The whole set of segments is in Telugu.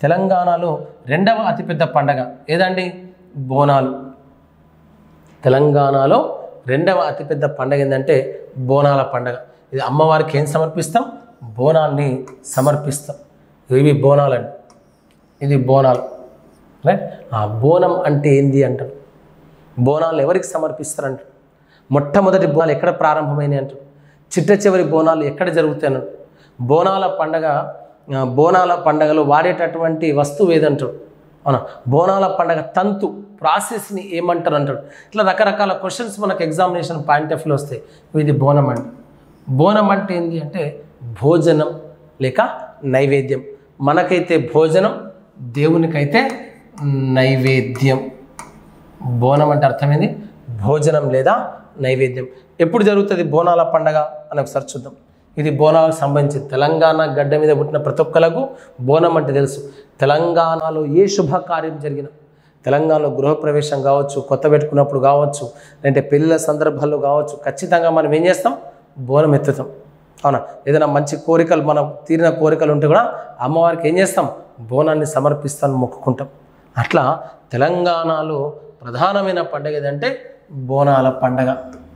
తెలంగాణలో రెండవ అతిపెద్ద పండగ ఏదండి బోనాలు తెలంగాణలో రెండవ అతిపెద్ద పండగ ఏంటంటే బోనాల పండగ ఇది అమ్మవారికి ఏం సమర్పిస్తాం బోనాన్ని సమర్పిస్తాం ఇవి బోనాలండి ఇది బోనాలు రైట్ ఆ బోనం అంటే ఏంది అంటారు బోనాలు ఎవరికి సమర్పిస్తారంటారు మొట్టమొదటి బోనాలు ఎక్కడ ప్రారంభమైనాయి అంటారు చిట్ట చివరి బోనాలు ఎక్కడ జరుగుతాయి అన్నాడు బోనాల పండగ ఆ, బోనాల పండగలో వాడేటటువంటి వస్తువు ఏదంటాడు అవునా బోనాల పండగ తంతు ప్రాసెస్ని ఏమంటారు అంటాడు ఇట్లా రకరకాల క్వశ్చన్స్ మనకు ఎగ్జామినేషన్ పాయింట్ ఆఫ్ వ్యూలో వస్తాయి ఇది బోనం అంటే బోనం అంటే ఏంటి అంటే భోజనం లేక నైవేద్యం మనకైతే భోజనం దేవునికైతే నైవేద్యం బోనం అంటే అర్థమైంది భోజనం లేదా నైవేద్యం ఎప్పుడు జరుగుతుంది బోనాల పండగ అని ఒకసారి చూద్దాం ఇది బోనాలకు సంబంధించి తెలంగాణ గడ్డ మీద పుట్టిన ప్రతి ఒక్కలకు బోనం అంటే తెలుసు తెలంగాణలో ఏ శుభకార్యం జరిగినా తెలంగాణలో గృహప్రవేశం కావచ్చు కొత్త పెట్టుకున్నప్పుడు కావచ్చు లేదంటే పెళ్ళిళ్ళ సందర్భాల్లో కావచ్చు ఖచ్చితంగా మనం ఏం చేస్తాం బోనం ఎత్తుతాం అవునా ఏదైనా మంచి కోరికలు మనం తీరిన కోరికలు ఉంటే కూడా అమ్మవారికి ఏం చేస్తాం బోనాన్ని సమర్పిస్తాను మొక్కుకుంటాం అట్లా తెలంగాణలో ప్రధానమైన పండుగ ఏదంటే బోనాల పండగ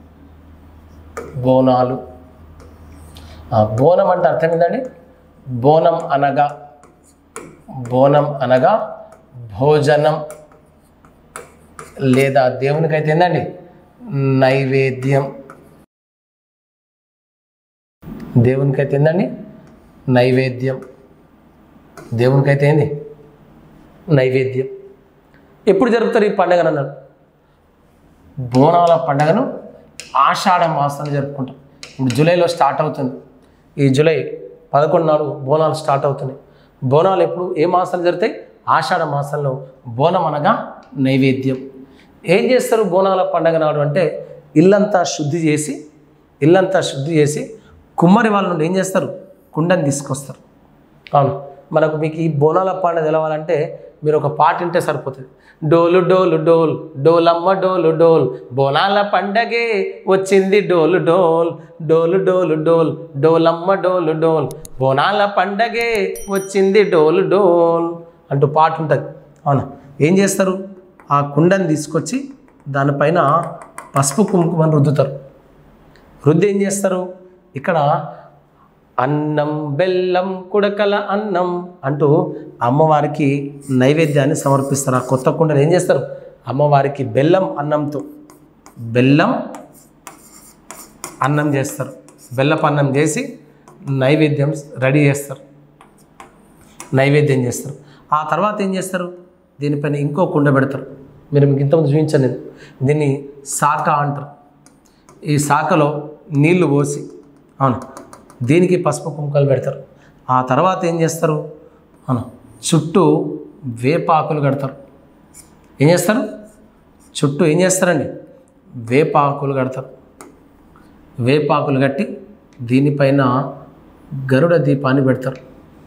బోనాలు ఆ, బోనం అంటే అర్థం ఏంటండి బోనం అనగా బోనం అనగా భోజనం లేదా దేవునికైతే ఏందండి నైవేద్యం దేవునికైతే ఏందండి నైవేద్యం దేవునికైతే ఏంది నైవేద్యం ఎప్పుడు జరుపుతారు ఈ పండుగను అన్నాడు బోనాల పండుగను ఆషాఢ మాసంలో జరుపుకుంటాం ఇప్పుడు జూలైలో స్టార్ట్ అవుతుంది ఈ జూలై పదకొండు నాడు బోనాలు స్టార్ట్ అవుతున్నాయి బోనాలు ఎప్పుడు ఏ మాసాలు జరుగుతాయి ఆషాఢ మాసంలో బోనం అనగా నైవేద్యం ఏం చేస్తారు బోనాల పండగ నాడు అంటే ఇల్లంతా శుద్ధి చేసి ఇల్లంతా శుద్ధి చేసి కుమ్మరి వాళ్ళ నుండి ఏం చేస్తారు కుండని తీసుకొస్తారు అవును మనకు మీకు ఈ బోనాల పండుగ తెలవాలంటే మీరు ఒక పాట వింటే సరిపోతుంది డోలు డోలు డోల్ డోలమ్మ డోలు డోల్ బోనాల పండగే వచ్చింది డోలు డోల్ డోలు డోలు డోల్ డోలమ్మ డోలు డోల్ బోనాల పండగే వచ్చింది డోలు డోల్ అంటూ పాట ఉంటుంది అవునా ఏం చేస్తారు ఆ కుండని తీసుకొచ్చి దానిపైన పసుపు కుంకుమని రుద్దుతారు రుద్ది ఏం చేస్తారు ఇక్కడ అన్నం బెల్లం కుడకల అన్నం అంటూ అమ్మవారికి నైవేద్యాన్ని సమర్పిస్తారు ఆ కొత్త కుండను ఏం చేస్తారు అమ్మవారికి బెల్లం అన్నంతో బెల్లం అన్నం చేస్తారు బెల్లపు అన్నం చేసి నైవేద్యం రెడీ చేస్తారు నైవేద్యం చేస్తారు ఆ తర్వాత ఏం చేస్తారు దీనిపైన ఇంకో కుండ పెడతారు మీరు మీకు ఇంతకుముందు చూపించాను నేను దీన్ని శాఖ అంటారు ఈ శాఖలో నీళ్లు పోసి అవును దీనికి పసుపు కుంకాలు పెడతారు ఆ తర్వాత ఏం చేస్తారు అవును చుట్టూ వేపాకులు కడతారు ఏం చేస్తారు చుట్టూ ఏం చేస్తారండి వేపాకులు కడతారు వేపాకులు కట్టి దీనిపైన గరుడ దీపాన్ని పెడతారు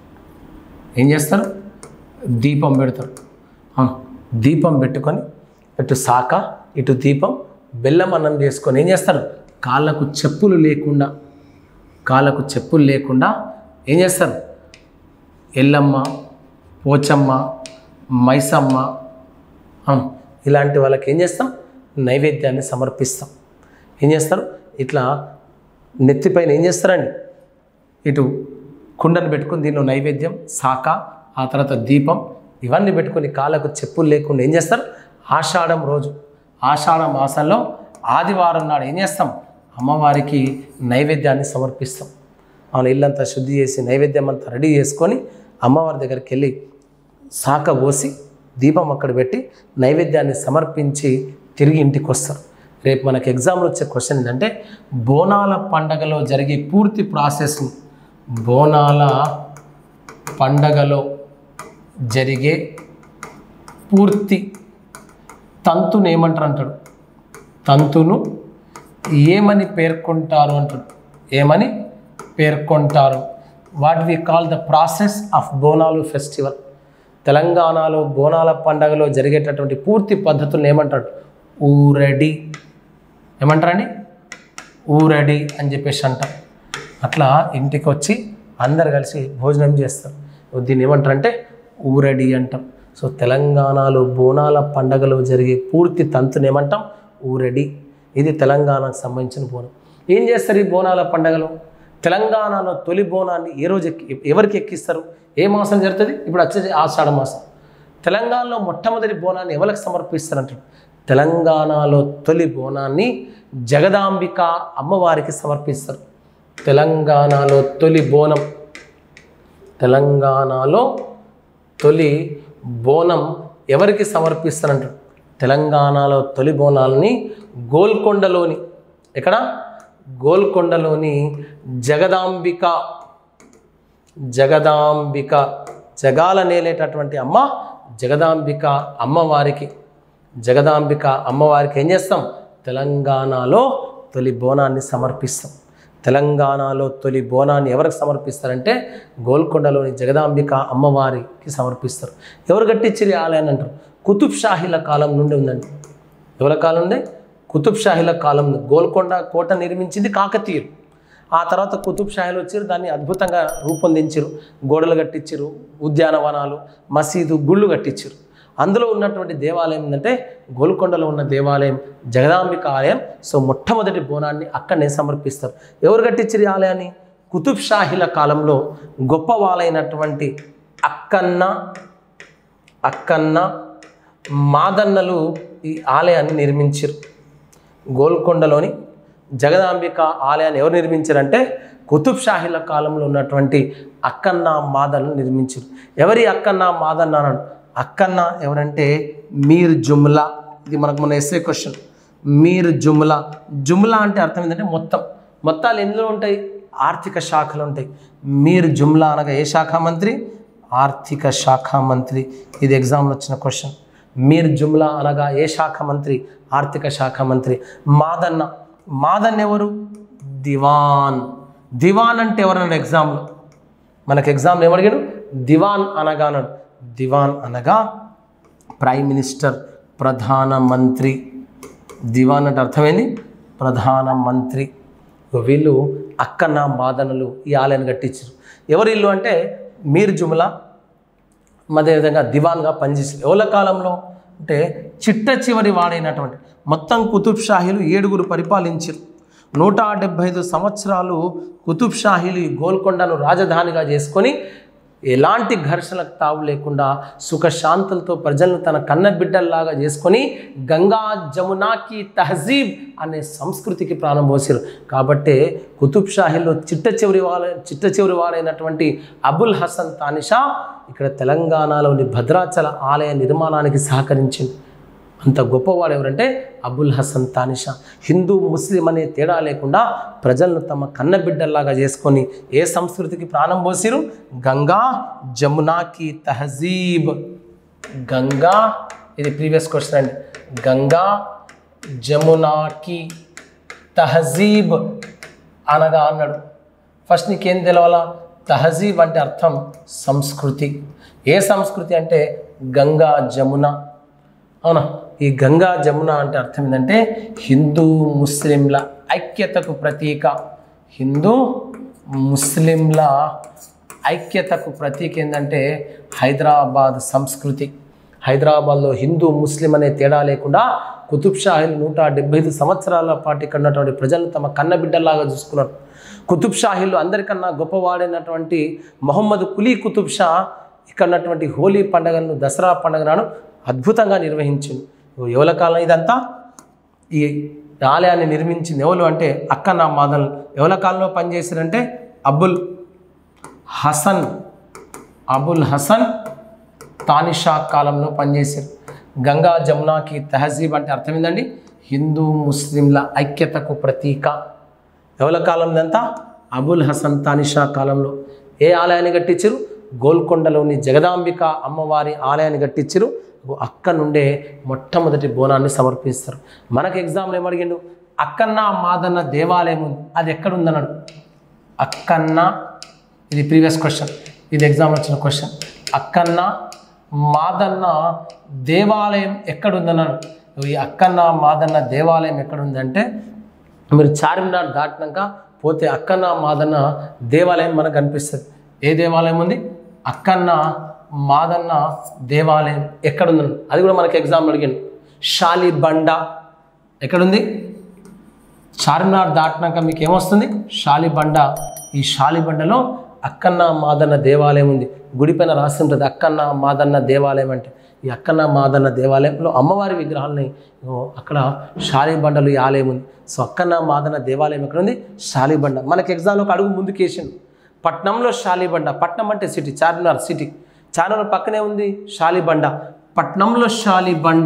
ఏం చేస్తారు దీపం పెడతారు ఆ, దీపం పెట్టుకొని ఇటు శాఖ ఇటు దీపం బెల్లం అన్నం చేసుకొని ఏం చేస్తారు కాళ్ళకు చెప్పులు లేకుండా కాళ్ళకు చెప్పులు లేకుండా ఏం చేస్తారు ఎల్లమ్మ పోచమ్మ మైసమ్మ ఆ, ఇలాంటి వాళ్ళకి ఏం చేస్తాం నైవేద్యాన్ని సమర్పిస్తాం ఏం చేస్తారు ఇట్లా నెత్తిపైన ఏం చేస్తారండి ఇటు కుండను పెట్టుకుని దీనిలో నైవేద్యం శాఖ ఆ తర్వాత దీపం ఇవన్నీ పెట్టుకొని కాళ్ళకు చెప్పులు లేకుండా ఏం చేస్తారు ఆషాఢం రోజు ఆషాఢ మాసంలో ఆదివారం నాడు ఏం చేస్తాం అమ్మవారికి నైవేద్యాన్ని సమర్పిస్తాం అవును ఇల్లంతా శుద్ధి చేసి నైవేద్యం అంతా రెడీ చేసుకొని అమ్మవారి దగ్గరికి వెళ్ళి శాఖ పోసి దీపం అక్కడ పెట్టి నైవేద్యాన్ని సమర్పించి తిరిగి ఇంటికి వస్తారు రేపు మనకి ఎగ్జామ్లో వచ్చే క్వశ్చన్ ఏంటంటే బోనాల పండగలో జరిగే పూర్తి ప్రాసెస్ని బోనాల పండగలో జరిగే పూర్తి తంతును ఏమంటారు అంటాడు తంతును ఏమని పేర్కొంటారు అంటాడు ఏమని పేర్కొంటారు what we call the process of Bonalu festival తెలంగాణలో బోనాల పండగలో జరిగేటటువంటి పూర్తి పద్ధతులను ఏమంటాడు ఊరడి ఏమంటారండి ఊరడి అని చెప్పేసి అంటారు అట్లా ఇంటికి వచ్చి అందరు కలిసి భోజనం చేస్తారు దీన్ని ఏమంటారంటే ఊరడి అంటాం సో తెలంగాణలో బోనాల పండగలో జరిగే పూర్తి తంతుని ఏమంటాం ఊరడి ఇది తెలంగాణకు సంబంధించిన బోనం ఏం చేస్తారు ఈ బోనాల పండగలో తెలంగాణలో తొలి బోనాన్ని ఏ రోజు ఎక్కి ఎవరికి ఎక్కిస్తారు ఏ మాసం జరుగుతుంది ఇప్పుడు వచ్చేది ఆషాఢ మాసం తెలంగాణలో మొట్టమొదటి బోనాన్ని ఎవరికి సమర్పిస్తారంటారు తెలంగాణలో తొలి బోనాన్ని జగదాంబిక అమ్మవారికి సమర్పిస్తారు తెలంగాణలో తొలి బోనం తెలంగాణలో తొలి బోనం ఎవరికి సమర్పిస్తారంటారు తెలంగాణలో తొలి బోనాలని గోల్కొండలోని ఎక్కడ గోల్కొండలోని జగదాంబిక జగదాంబిక జగాల నేలేటటువంటి అమ్మ జగదాంబిక అమ్మవారికి జగదాంబిక అమ్మవారికి ఏం చేస్తాం తెలంగాణలో తొలి బోనాన్ని సమర్పిస్తాం తెలంగాణలో తొలి బోనాన్ని ఎవరికి సమర్పిస్తారంటే గోల్కొండలోని జగదాంబిక అమ్మవారికి సమర్పిస్తారు ఎవరు కట్టించిరి ఆలయాన్ని అంటారు కుతుబ్ షాహీల కాలం నుండి ఉందండి ఎవరి కాలం నుండి కుతుబ్ షాహీల కాలం నుండి గోల్కొండ కోట నిర్మించింది కాకతీయులు ఆ తర్వాత కుతుబ్ షాహీలు వచ్చారు దాన్ని అద్భుతంగా రూపొందించారు గోడలు కట్టించారు ఉద్యానవనాలు మసీదు గుళ్ళు కట్టించారు అందులో ఉన్నటువంటి దేవాలయం ఏంటంటే గోల్కొండలో ఉన్న దేవాలయం జగదాంబిక ఆలయం సో మొట్టమొదటి బోనాన్ని అక్కడనే సమర్పిస్తారు ఎవరు కట్టించారు ఈ ఆలయాన్ని కుతుబ్ షాహీల కాలంలో గొప్ప వాళ్ళైనటువంటి అక్కన్న అక్కన్న మాదన్నలు ఈ ఆలయాన్ని నిర్మించారు గోల్కొండలోని జగదాంబిక ఆలయాన్ని ఎవరు నిర్మించారంటే కుతుబ్ షాహీల కాలంలో ఉన్నటువంటి అక్కన్న మాదన్ను నిర్మించారు ఎవరి అక్కన్న మాదన్న అన్నాడు అక్కన్న ఎవరంటే మీర్ జుమ్లా ఇది మనకు మన ఎస్ఏ క్వశ్చన్ మీర్ జుమ్లా జుమ్లా అంటే అర్థం ఏంటంటే మొత్తం మొత్తాలు ఎందులో ఉంటాయి ఆర్థిక శాఖలు ఉంటాయి మీర్ జుమ్లా అనగా ఏ శాఖ మంత్రి ఆర్థిక శాఖ మంత్రి ఇది ఎగ్జామ్లో వచ్చిన క్వశ్చన్ మీర్ జుమ్లా అనగా ఏ శాఖ మంత్రి ఆర్థిక శాఖ మంత్రి మాదన్న మాదన్ ఎవరు దివాన్ దివాన్ అంటే ఎవరన్నాడు ఎగ్జామ్లో మనకు ఎగ్జామ్లో ఏమడిగాడు దివాన్ అనగా అన్నాడు దివాన్ అనగా ప్రైమ్ మినిస్టర్ ప్రధానమంత్రి దివాన్ అంటే అర్థమైంది ప్రధానమంత్రి ఇగో వీళ్ళు అక్కన్న మాదనలు ఈ ఆలయాన్ని కట్టించారు ఎవరి ఇల్లు అంటే మీర్ జుమ్లా అదేవిధంగా దివాన్గా పనిచేసారు ఎవరి కాలంలో అంటే చిట్ట చివరి వాడైనటువంటి మొత్తం కుతుబ్ షాహీలు ఏడుగురు పరిపాలించారు నూట డెబ్భై ఐదు సంవత్సరాలు కుతుబ్ షాహీలు ఈ గోల్కొండను రాజధానిగా చేసుకొని ఎలాంటి ఘర్షణలకు తావు లేకుండా సుఖశాంతులతో ప్రజలను తన కన్న బిడ్డల్లాగా చేసుకొని గంగా జమునాకి తహజీబ్ అనే సంస్కృతికి ప్రాణం పోసారు కాబట్టే కుతుబ్ షాహీలో చిట్ట చివరి వాళ్ళ చిట్ట చివరి వాడైనటువంటి అబుల్ హసన్ తానిషా ఇక్కడ తెలంగాణలోని భద్రాచల ఆలయ నిర్మాణానికి సహకరించింది అంత గొప్పవాడు ఎవరంటే అబుల్ హసన్ తానిషా హిందూ ముస్లిం అనే తేడా లేకుండా ప్రజలను తమ కన్న బిడ్డల్లాగా చేసుకొని ఏ సంస్కృతికి ప్రాణం పోసిరు గంగా జమునాకి తహజీబ్ గంగా ఇది ప్రీవియస్ క్వశ్చన్ అండి గంగా జమునాకి తహజీబ్ అనగా అన్నాడు ఫస్ట్ నీకేం తెలవాలా తహజీబ్ అంటే అర్థం సంస్కృతి ఏ సంస్కృతి అంటే గంగా జమున అవునా ఈ గంగా జమున అంటే అర్థం ఏంటంటే హిందూ ముస్లింల ఐక్యతకు ప్రతీక హిందూ ముస్లింల ఐక్యతకు ప్రతీక ఏంటంటే హైదరాబాద్ సంస్కృతి హైదరాబాద్లో హిందూ ముస్లిం అనే తేడా లేకుండా కుతుబ్ షాహీలు నూట డెబ్బై ఐదు సంవత్సరాల పాటు ఇక్కడ ఉన్నటువంటి ప్రజలను తమ కన్న బిడ్డల్లాగా చూసుకున్నారు కుతుబ్ షాహీలు అందరికన్నా గొప్పవాడైనటువంటి మొహమ్మద్ కులీ కుతుబ్ షా ఇక్కడ ఉన్నటువంటి హోలీ పండుగలను దసరా పండుగ నాడు అద్భుతంగా నిర్వహించింది ఎవల కాలం ఇదంతా ఈ ఆలయాన్ని నిర్మించింది ఎవరు అంటే అక్కన్న మాదన్ ఎవల కాలంలో పనిచేశారంటే అబుల్ హసన్ అబుల్ హసన్ తానిషా కాలంలో పనిచేశారు గంగా జమునాకి తహజీబ్ అంటే అర్థం ఏంటండి హిందూ ముస్లింల ఐక్యతకు ప్రతీక ఎవల కాలం ఇదంతా అబుల్ హసన్ తానిషా కాలంలో ఏ ఆలయాన్ని కట్టించారు గోల్కొండలోని జగదాంబిక అమ్మవారి ఆలయాన్ని కట్టించారు అక్క నుండే మొట్టమొదటి బోనాన్ని సమర్పిస్తారు మనకు ఎగ్జామ్లో ఏమడిగిండు అక్కన్న మాదన్న దేవాలయం ఉంది అది ఎక్కడుందన్నాడు అక్కన్న ఇది ప్రీవియస్ క్వశ్చన్ ఇది ఎగ్జామ్ వచ్చిన క్వశ్చన్ అక్కన్న మాదన్న దేవాలయం ఎక్కడుందన్నాడు ఈ అక్కన్న మాదన్న దేవాలయం ఎక్కడుందంటే మీరు చార్మినార్ దాటినాక పోతే అక్కన్న మాదన్న దేవాలయం మనకు కనిపిస్తుంది ఏ దేవాలయం ఉంది అక్కన్న మాదన్న దేవాలయం ఎక్కడుంది అది కూడా మనకి ఎగ్జామ్ అడిగాను షాలిబండ ఎక్కడుంది చార్మినార్ దాటినాక మీకు ఏమొస్తుంది షాలిబండ ఈ షాలిబండలో అక్కన్న మాదన్న దేవాలయం ఉంది గుడి పైన రాసి ఉంటుంది అక్కన్న మాదన్న దేవాలయం అంటే ఈ అక్కన్న మాదన్న దేవాలయంలో అమ్మవారి విగ్రహాలని ఇగో అక్కడ షాలిబండలు ఈ ఆలయం ఉంది సో అక్కన్న మాదన్న దేవాలయం ఎక్కడ ఉంది షాలిబండ మనకి ఎగ్జామ్లో ఒక అడుగు ముందుకు వేసిండు పట్నంలో షాలిబండ పట్నం అంటే సిటీ చార్మినార్ సిటీ చార్మినార్ పక్కనే ఉంది షాలిబండ పట్నంలో షాలిబండ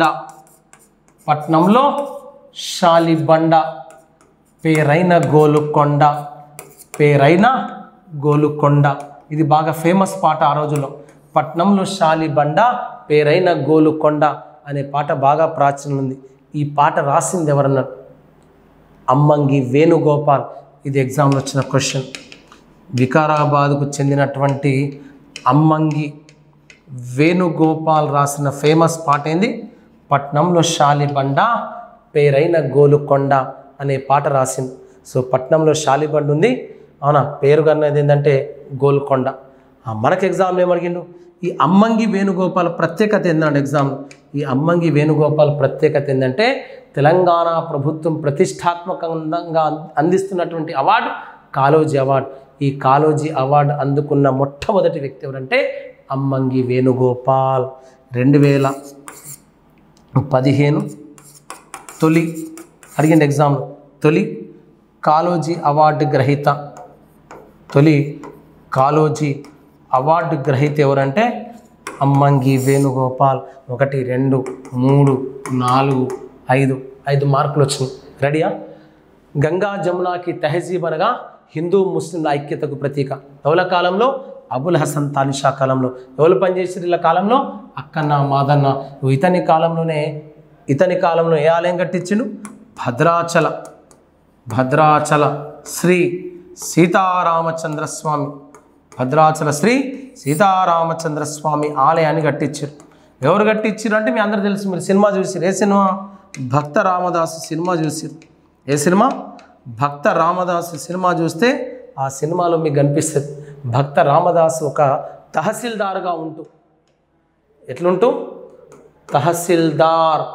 పట్నంలో షాలిబండ పేరైన గోలుకొండ పేరైన గోలుకొండ ఇది బాగా ఫేమస్ పాట ఆ రోజుల్లో పట్నంలో షాలిబండ పేరైన గోలుకొండ అనే పాట బాగా ప్రాచీనం ఉంది ఈ పాట రాసింది ఎవరన్నారు అమ్మంగి వేణుగోపాల్ ఇది ఎగ్జామ్లో వచ్చిన క్వశ్చన్ వికారాబాద్కు చెందినటువంటి అమ్మంగి వేణుగోపాల్ రాసిన ఫేమస్ పాట ఏంది పట్నంలో షాలిబండ పేరైన గోలుకొండ అనే పాట రాసింది సో పట్నంలో షాలిబండ ఉంది అవునా పేరు కన్నది ఏంటంటే గోల్కొండ ఆ, మనకు ఎగ్జామ్లో ఏమడిగిండు ఈ అమ్మంగి వేణుగోపాల్ ప్రత్యేకత ఏంటంటే ఎగ్జామ్లో ఈ అమ్మంగి వేణుగోపాల్ ప్రత్యేకత ఏంటంటే తెలంగాణ ప్రభుత్వం ప్రతిష్టాత్మకంగా అందిస్తున్నటువంటి అవార్డు కాలోజీ అవార్డు ఈ కాలోజీ అవార్డు అందుకున్న మొట్టమొదటి వ్యక్తి ఎవరంటే అమ్మంగి వేణుగోపాల్ రెండు వేల పదిహేను తొలి అడిగింది ఎగ్జామ్లో తొలి కాలోజీ అవార్డు గ్రహీత తొలి కాలోజీ అవార్డు గ్రహీత ఎవరంటే అమ్మంగి వేణుగోపాల్ ఒకటి రెండు మూడు నాలుగు ఐదు ఐదు మార్కులు వచ్చినాయి రెడీయా గంగా జమునాకి తెహజీబ్ అనగా హిందూ ముస్లింల ఐక్యతకు ప్రతీక ఎవల కాలంలో అబుల్ హసన్ తానిషా కాలంలో ఎవరు పనిచేసారు ఇలా కాలంలో అక్కన్న మాదన్న ఇతని కాలంలోనే ఇతని కాలంలో ఏ ఆలయం కట్టించిండు భద్రాచల భద్రాచల శ్రీ సీతారామచంద్ర స్వామి భద్రాచల శ్రీ సీతారామచంద్ర స్వామి ఆలయాన్ని కట్టించారు ఎవరు కట్టించారు అంటే మీ అందరూ తెలుసు మీరు సినిమా చూసిరు ఏ సినిమా భక్త రామదాసు సినిమా చూసిరు ఏ సినిమా భక్త రామదాసు సినిమా చూస్తే ఆ సినిమాలో మీకు కనిపిస్తుంది భక్త రామదాసు ఒక తహసీల్దార్గా ఉంటూ ఎట్లుంటూ తహసీల్దార్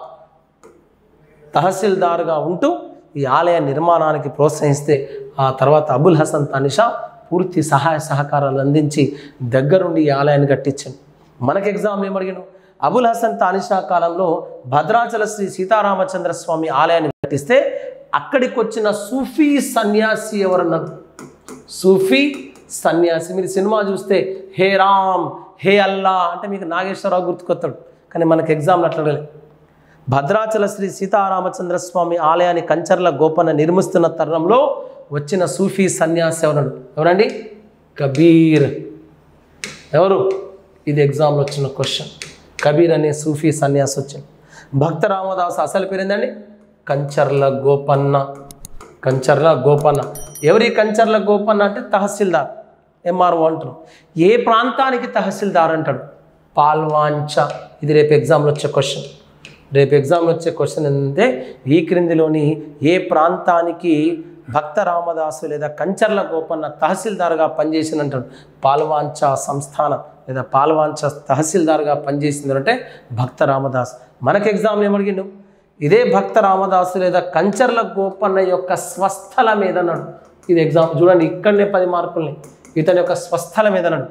తహసీల్దార్గా ఉంటూ ఈ ఆలయ నిర్మాణానికి ప్రోత్సహిస్తే ఆ తర్వాత అబుల్ హసన్ తనిషా పూర్తి సహాయ సహకారాలు అందించి దగ్గరుండి ఈ ఆలయాన్ని కట్టించాను మనకి ఎగ్జామ్ ఏమడిగాను అబుల్ హసన్ తానిషా కాలంలో భద్రాచల శ్రీ సీతారామచంద్ర స్వామి ఆలయాన్ని కట్టిస్తే అక్కడికి వచ్చిన సూఫీ సన్యాసి ఎవరన్నారు సూఫీ సన్యాసి మీరు సినిమా చూస్తే హే రామ్ హే అల్లా అంటే మీకు నాగేశ్వరరావు గుర్తుకొస్తాడు కానీ మనకి ఎగ్జామ్లు అట్లా అడగలేదు భద్రాచల శ్రీ సీతారామచంద్ర స్వామి ఆలయాన్ని కంచర్ల గోపన్న నిర్మిస్తున్న తరుణంలో వచ్చిన సూఫీ సన్యాసి ఎవరన్నాడు ఎవరండి కబీర్ ఎవరు ఇది ఎగ్జామ్లో వచ్చిన క్వశ్చన్ కబీర్ అనే సూఫీ సన్యాసి వచ్చింది భక్త రామదాస్ అసలు పేరు ఏందండి కంచర్ల గోపన్న కంచర్ల గోపన్న ఎవరి కంచర్ల గోపన్న అంటే తహసీల్దార్ ఎంఆర్ఓ అంటారు ఏ ప్రాంతానికి తహసీల్దార్ అంటాడు పాల్వాంచ ఇది రేపు ఎగ్జామ్లో వచ్చే క్వశ్చన్ రేపు ఎగ్జామ్లో వచ్చే క్వశ్చన్ ఏంటంటే ఈ క్రిందిలోని ఏ ప్రాంతానికి భక్త రామదాసు లేదా కంచర్ల గోపన్న తహసీల్దార్గా పనిచేసింది అంటాడు పాల్వాంచ సంస్థాన లేదా పాల్వాంచ తహసీల్దార్గా పనిచేసింది అంటే భక్త రామదాస్ మనకి ఎగ్జామ్ ఏమడిగిండు ఇదే భక్త రామదాసు లేదా కంచర్ల గోపన్న యొక్క స్వస్థల మీద అన్నాడు ఇది ఎగ్జామ్ చూడండి ఇక్కడనే పది మార్కుల్ని ఇతని యొక్క స్వస్థల మీద అన్నాడు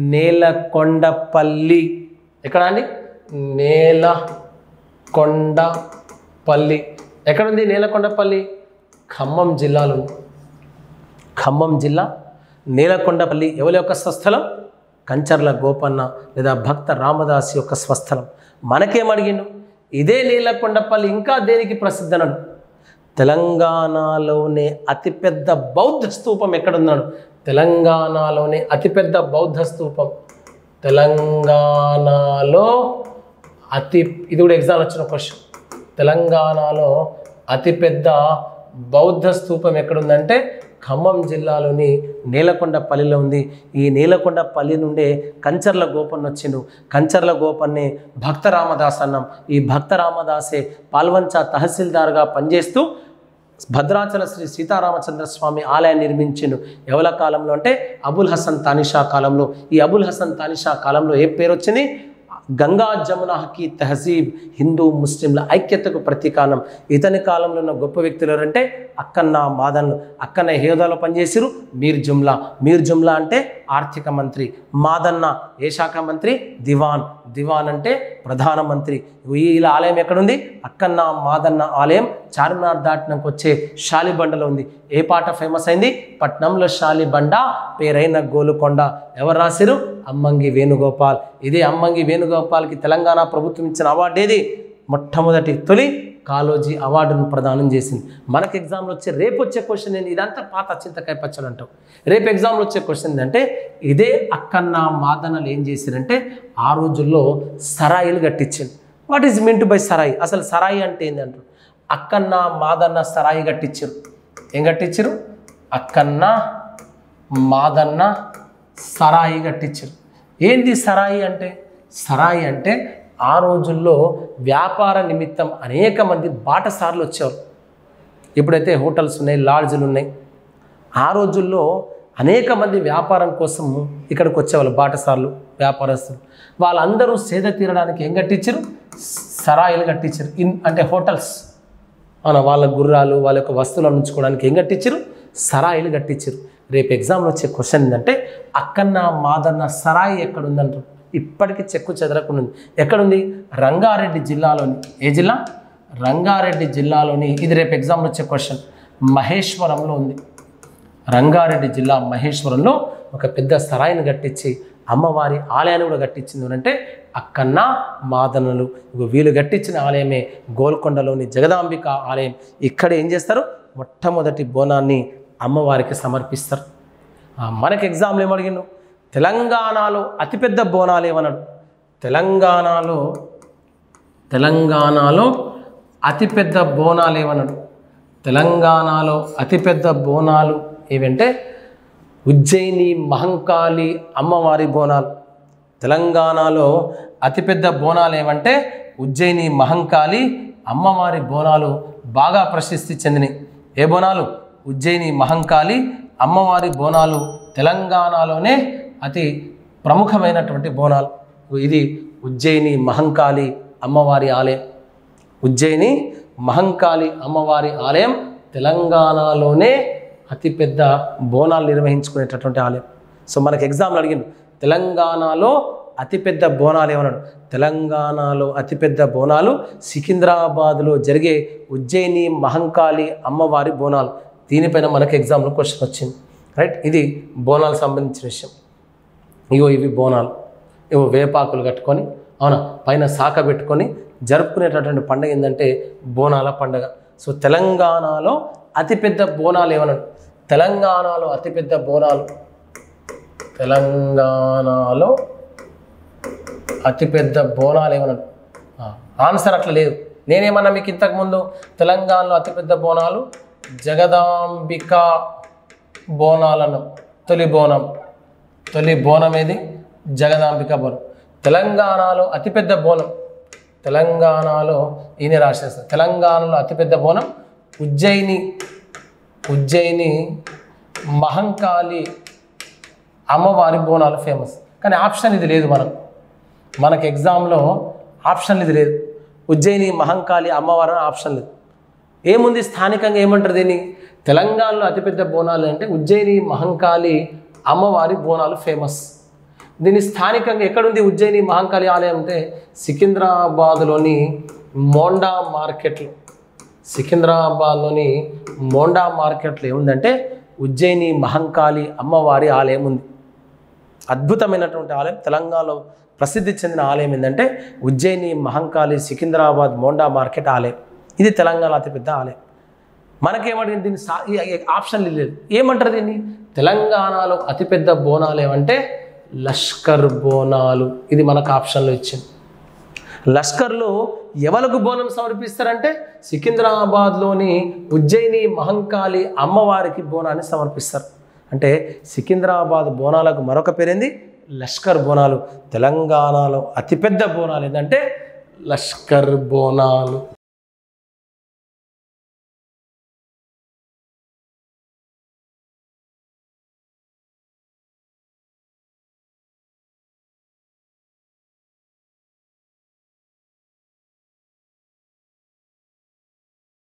నేలకొండపల్లి ఎక్కడ అండి నేల కొండపల్లి ఎక్కడుంది నేలకొండపల్లి ఖమ్మం జిల్లాలో ఉంది ఖమ్మం జిల్లా నేలకొండపల్లి ఎవరి యొక్క స్వస్థలం కంచర్ల గోపన్న లేదా భక్త రామదాస్ యొక్క స్వస్థలం మనకేమడిగిండు ఇదే నీలకొండపల్లి ఇంకా దేనికి ప్రసిద్ధి అన్నాడు తెలంగాణలోనే అతిపెద్ద బౌద్ధ స్తూపం ఎక్కడున్నాడు తెలంగాణలోనే అతిపెద్ద బౌద్ధ స్తూపం తెలంగాణలో అతి ఇది కూడా ఎగ్జామ్ వచ్చిన క్వశ్చన్ తెలంగాణలో అతిపెద్ద బౌద్ధ స్తూపం ఎక్కడుందంటే ఖమ్మం జిల్లాలోని నీలకొండపల్లిలో ఉంది ఈ నీలకొండపల్లి నుండే కంచర్ల గోపన్ వచ్చిండు కంచర్ల గోపన్ని భక్త రామదాస్ అన్నాం ఈ భక్త రామదాసే పాల్వంచ తహసీల్దార్గా పనిచేస్తూ భద్రాచల శ్రీ సీతారామచంద్ర స్వామి ఆలయాన్ని నిర్మించిండు ఎవల కాలంలో అంటే అబుల్ హసన్ తానిషా కాలంలో ఈ అబుల్ హసన్ తానిషా కాలంలో ఏ పేరు వచ్చింది గంగా జమున హకీ తహజీబ్ హిందూ ముస్లింల ఐక్యతకు ప్రతీకానం ఇతని కాలంలో ఉన్న గొప్ప వ్యక్తులు ఎవరంటే అక్కన్న మాదన్లు అక్కన్న ఏ హోదాలో పనిచేసిరు మీర్ జుమ్లా మీర్ జుమ్లా అంటే ఆర్థిక మంత్రి మాదన్న ఏ శాఖ మంత్రి దివాన్ దివాన్ అంటే ప్రధానమంత్రి వీళ్ళ ఆలయం ఎక్కడుంది అక్కన్న మాదన్న ఆలయం చార్మినార్ దాటినాక వచ్చే శాలిబండలో ఉంది ఏ పాట ఫేమస్ అయింది పట్నంలో శాలిబండ పేరైన గోలుకొండ ఎవరు రాసిరు అమ్మంగి వేణుగోపాల్ ఇదే అమ్మంగి వేణుగోపాల్కి తెలంగాణ ప్రభుత్వం ఇచ్చిన అవార్డు ఏది మొట్టమొదటి తొలి కాలోజీ అవార్డును ప్రదానం చేసింది మనకి ఎగ్జామ్లో వచ్చే రేపు వచ్చే క్వశ్చన్ ఏంటి ఇదంతా పాత చింతకాయ పచ్చడి అంటాం రేపు ఎగ్జామ్లో వచ్చే క్వశ్చన్ ఏంటంటే ఇదే అక్కన్న మాదనలు ఏం చేశారంటే ఆ రోజుల్లో సరాయిలు కట్టించింది what is mean to by సరాయి అసలు సరాయి అంటే ఏంటంటారు అక్కన్న మాదన్న సరాయి కట్టించారు ఏం కట్టించారు అక్కన్న మాదన్న సరాయి కట్టించారు ఏంది సరాయి అంటే సరాయి అంటే ఆ రోజుల్లో వ్యాపార నిమిత్తం అనేక మంది బాటసార్లు వచ్చేవారు ఎప్పుడైతే హోటల్స్ ఉన్నాయి లాడ్జ్లు ఉన్నాయి ఆ రోజుల్లో అనేక మంది వ్యాపారం కోసం ఇక్కడికి వచ్చేవాళ్ళు బాటసార్లు వ్యాపారస్తులు వాళ్ళందరూ సేద తీరడానికి ఏం కట్టించారు సరాయిలు కట్టించారు ఇన్ అంటే హోటల్స్ అవునా వాళ్ళ గుర్రాలు వాళ్ళ యొక్క వస్తువులను ఉంచుకోవడానికి ఏం కట్టించారు సరాయిలు కట్టించారు రేపు ఎగ్జామ్లో వచ్చే క్వశ్చన్ ఏంటంటే అక్కన్న మాదన్న సరాయి ఎక్కడుందంటారు ఇప్పటికీ చెక్కు చెదరకుండా ఉంది ఎక్కడుంది రంగారెడ్డి జిల్లాలోని ఏ జిల్లా రంగారెడ్డి జిల్లాలోని ఇది రేపు ఎగ్జామ్లో వచ్చే క్వశ్చన్ మహేశ్వరంలో ఉంది రంగారెడ్డి జిల్లా మహేశ్వరంలో ఒక పెద్ద సరాయిని కట్టించి అమ్మవారి ఆలయాన్ని కూడా కట్టించింది అంటే అక్కన్న మాదనలు ఇగో వీళ్ళు కట్టించిన ఆలయమే గోల్కొండలోని జగదాంబిక ఆలయం ఇక్కడ ఏం చేస్తారు మొట్టమొదటి బోనాన్ని అమ్మవారికి సమర్పిస్తారు ఆ, మనకి ఎగ్జామ్లు ఏమడిగిండు తెలంగాణలో అతిపెద్ద బోనాలు ఏమన్నాడు తెలంగాణలో తెలంగాణలో అతిపెద్ద బోనాలు ఏమన్నాడు తెలంగాణలో అతిపెద్ద బోనాలు ఏవంటే ఉజ్జయిని మహంకాళి అమ్మవారి బోనాలు తెలంగాణలో అతిపెద్ద బోనాలు ఏమంటే ఉజ్జయిని మహంకాళి అమ్మవారి బోనాలు బాగా ప్రసిద్ధి చెందినవి ఏ బోనాలు ఉజ్జయిని మహంకాళి అమ్మవారి బోనాలు తెలంగాణలోనే అతి ప్రముఖమైనటువంటి బోనాలు ఇది ఉజ్జయిని మహంకాళి అమ్మవారి ఆలయం ఉజ్జయిని మహంకాళి అమ్మవారి ఆలయం తెలంగాణలోనే అతిపెద్ద బోనాలు నిర్వహించుకునేటటువంటి ఆలయం సో మనకి ఎగ్జామ్లు అడిగిండు తెలంగాణలో అతిపెద్ద బోనాలు ఏమన్నాడు తెలంగాణలో అతిపెద్ద బోనాలు సికింద్రాబాద్లో జరిగే ఉజ్జయిని మహంకాళి అమ్మవారి బోనాలు దీనిపైన మనకి ఎగ్జామ్లో క్వశ్చన్ వచ్చింది రైట్ ఇది బోనాలకు సంబంధించిన విషయం ఇగో ఇవి బోనాలు ఇవో వేపాకులు కట్టుకొని అవునా పైన శాఖ పెట్టుకొని జరుపుకునేటటువంటి పండుగ ఏంటంటే బోనాల పండుగ సో తెలంగాణలో అతిపెద్ద బోనాలు ఏమన్నాడు తెలంగాణలో అతిపెద్ద బోనాలు తెలంగాణలో అతిపెద్ద బోనాలు ఏమన్నాడు ఆ, ఆన్సర్ అట్లా లేదు నేనేమన్నా మీకు ఇంతకుముందు తెలంగాణలో అతిపెద్ద బోనాలు జగదాంబిక బోనాలు అన్నాం తొలి బోనం తొలి బోనం ఏది జగదాంబిక బోనం తెలంగాణలో అతిపెద్ద బోనం తెలంగాణలో ఈయన రాసేస్తారు తెలంగాణలో అతిపెద్ద బోనం ఉజ్జయిని ఉజ్జయిని మహంకాళి అమ్మవారి బోనాలు ఫేమస్ కానీ ఆప్షన్ ఇది లేదు మనకు మనకు ఎగ్జామ్లో ఆప్షన్ ఇది లేదు ఉజ్జయిని మహంకాళి అమ్మవారు అని ఆప్షన్ లేదు ఏముంది స్థానికంగా ఏమంటారు దీన్ని తెలంగాణలో అతిపెద్ద బోనాలు అంటే ఉజ్జయిని మహంకాళి అమ్మవారి బోనాలు ఫేమస్ దీని స్థానికంగా ఎక్కడుంది ఉజ్జయిని మహంకాళి ఆలయం అంటే సికింద్రాబాద్లోని మోండా మార్కెట్లో సికింద్రాబాద్లోని మోండా మార్కెట్లో ఏముందంటే ఉజ్జయిని మహంకాళి అమ్మవారి ఆలయం ఉంది అద్భుతమైనటువంటి ఆలయం తెలంగాణలో ప్రసిద్ధి చెందిన ఆలయం ఏంటంటే ఉజ్జయిని మహంకాళి సికింద్రాబాద్ మోండా మార్కెట్ ఆలయం ఇది తెలంగాణ అతిపెద్ద ఆలయం మనకేమంటే దీన్ని సా ఈ- ఈ ఆప్షన్ లేదు ఏమంటారు దీన్ని తెలంగాణలో అతిపెద్ద బోనాలు ఏమంటే లష్కర్ బోనాలు ఇది మనకు ఆప్షన్లో ఇచ్చింది లష్కర్లో ఎవరికి బోనం సమర్పిస్తారంటే సికింద్రాబాద్లోని ఉజ్జయిని మహంకాళి అమ్మవారికి బోనాన్ని సమర్పిస్తారు అంటే సికింద్రాబాద్ బోనాలకు మరొక పేరేంది లష్కర్ బోనాలు తెలంగాణలో అతిపెద్ద బోనాలు ఏంటంటే లష్కర్ బోనాలు